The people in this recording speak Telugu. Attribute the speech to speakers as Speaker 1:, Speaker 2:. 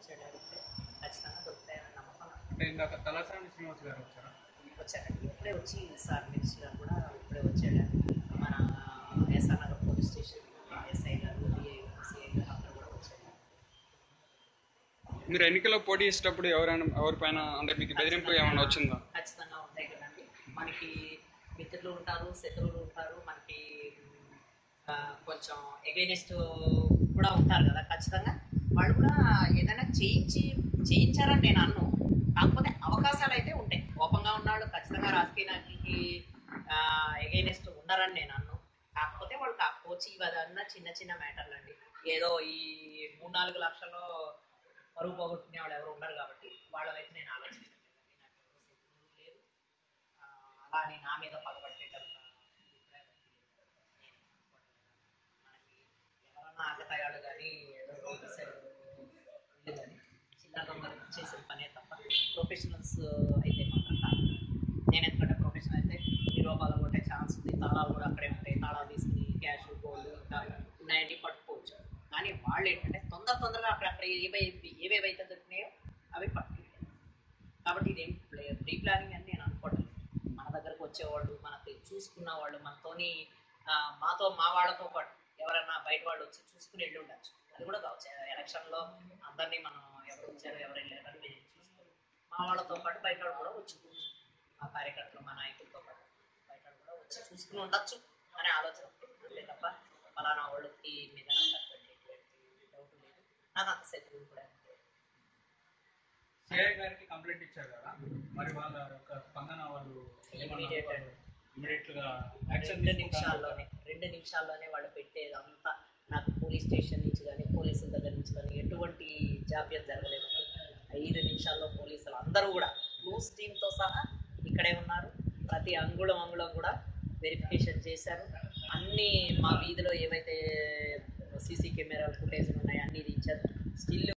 Speaker 1: వచ్చాడు అడిగితే ఖచ్చితంగా దొరుకుతాయని నమ్మకం నాకు.
Speaker 2: అంటే ఇందాక తలసాని శ్రీనివాస్ గారు వచ్చారా
Speaker 1: వచ్చారండి ఇప్పుడే వచ్చి సార్ మినిస్టర్ గారు కూడా ఇప్పుడే వచ్చాడు మన SR Nagar police station SI గారు డిఐ సిఐ గారు అందరూ కూడా వచ్చాడు
Speaker 3: మీరు ఎన్నికల్లో పోటీ చేసేటప్పుడు ఎవరైనా ఎవరిపైన అంటే మీకు బెదిరింపు ఏమైనా వచ్చిందా
Speaker 1: ఖచ్చితంగా ఉంటాయి కదండి మనకి మిత్రులు ఉంటారు శత్రువులు ఉంటారు మనకి ఆ, కొంచెం ఎగైనెస్ట్ కూడా ఉంటారు కదా ఖచ్చితంగా వాళ్ళు కూడా ఏదైనా చేయించి చేయించారని నేను అన్ను కాకపోతే అవకాశాలు అయితే ఉంటాయి కోపంగా ఉన్నాడు ఖచ్చితంగా రాజకీయ నాయకులకి ఎగైనెస్ట్ ఉండరని నేను అన్ను కాకపోతే వాళ్ళకి ఆ కోచింగ్ అదన్నా చిన్న చిన్న మ్యాటర్లు అండి ఏదో ఈ మూడు నాలుగు లక్షల్లో పరువు పోగొట్టుకునే వాళ్ళు ఎవరు ఉండరు కాబట్టి వాళ్ళ వైపు నేను ఆలోచిస్తాను నాకు ఎవరు శత్రువులు లేరు ఆ, అలా అని నా మీద పగబట్టేటంత అభిప్రాయం అయితే లేదు. నేను మనకి ఎవరన్నా ఆకతాయాలు కానీ ఏదో రోడ్డు సైడ్ ఇల్లు కానీ చిల్లర దొంగలు చేసిన పనే తప్ప ప్రొఫెషనల్స్ అయితే మాత్రం కాదు నేను ఎందుకంటే ప్రొఫెషనల్ అయితే ఈ రూపాయలు కొట్టే ఛాన్స్ ఉంది తాళాలు కూడా అక్కడే ఉంటాయి తాళాలు తీసుకుని క్యాష్ గోల్డ్ ఇంకా ఉన్నాయని పట్టుకోవచ్చు కానీ వాళ్ళు ఏంటంటే తొందర తొందరగా అక్కడక్కడ ఏవై ఏవేవైతే దొరికినాయో అవి పట్టుకుంటారు కాబట్టి ఇదేం ప్రీ ప్లానింగ్ అని నేను అనుకోవడం లేదు. మన దగ్గరకు వచ్చేవాళ్ళు మనకి చూసుకున్న వాళ్ళు మనతోని ఆ, మాతో మా వాళ్ళతో పాటు ఎవరన్నా బయట వాళ్ళు వచ్చి చూసుకుని వెళ్ళి ఉండొచ్చు అది కూడా కావచ్చు ఎలక్షన్లో అందరినీ మనం ఎవరు వచ్చారు ఎవరు వెళ్ళారు అని మేము చూసుకోవాలి మా వాళ్ళతో పాటు బయట వాళ్ళు కూడా వచ్చి కూర్చో మా కార్యకర్తలు మా నాయకులతో పాటు బయట వాళ్ళు కూడా వచ్చి చూసుకుని ఉండొచ్చు అనే ఆలోచన ఉంది. అంతే తప్ప ఫలానా వాళ్ళకి మీద నాకు ఎటువంటి డౌట్ లేదు నాకు అంత శత్రువులు కూడా ఏమీ లేరు.
Speaker 2: సిఐ గారికి కంప్లైంట్ ఇచ్చారు కదా మరి వాళ్ళ యొక్క స్పందన వాళ్ళు
Speaker 1: Immediate అండి.
Speaker 2: ఇమీడియట్ గా యాక్షన్
Speaker 1: రెండు నిమిషాల్లోనే రెండు నిమిషాల్లోనే వాళ్ళు పెట్టేది అంతా నాకు పోలీస్ స్టేషన్ నుంచి కానీ పోలీసుల దగ్గర నుంచి కానీ ఎటువంటి జాప్యం జరగలేదు ఐదు నిమిషాల్లో పోలీసులు అందరూ కూడా క్లూస్ టీంతో సహా ఇక్కడే ఉన్నారు ప్రతి అంగుళం అంగుళం కూడా వెరిఫికేషన్ చేశారు అన్ని మా వీధిలో ఏవైతే సీసీ కెమెరాలు ఫుటేజ్ ఉన్నాయో అన్ని ఇచ్చారు స్టిల్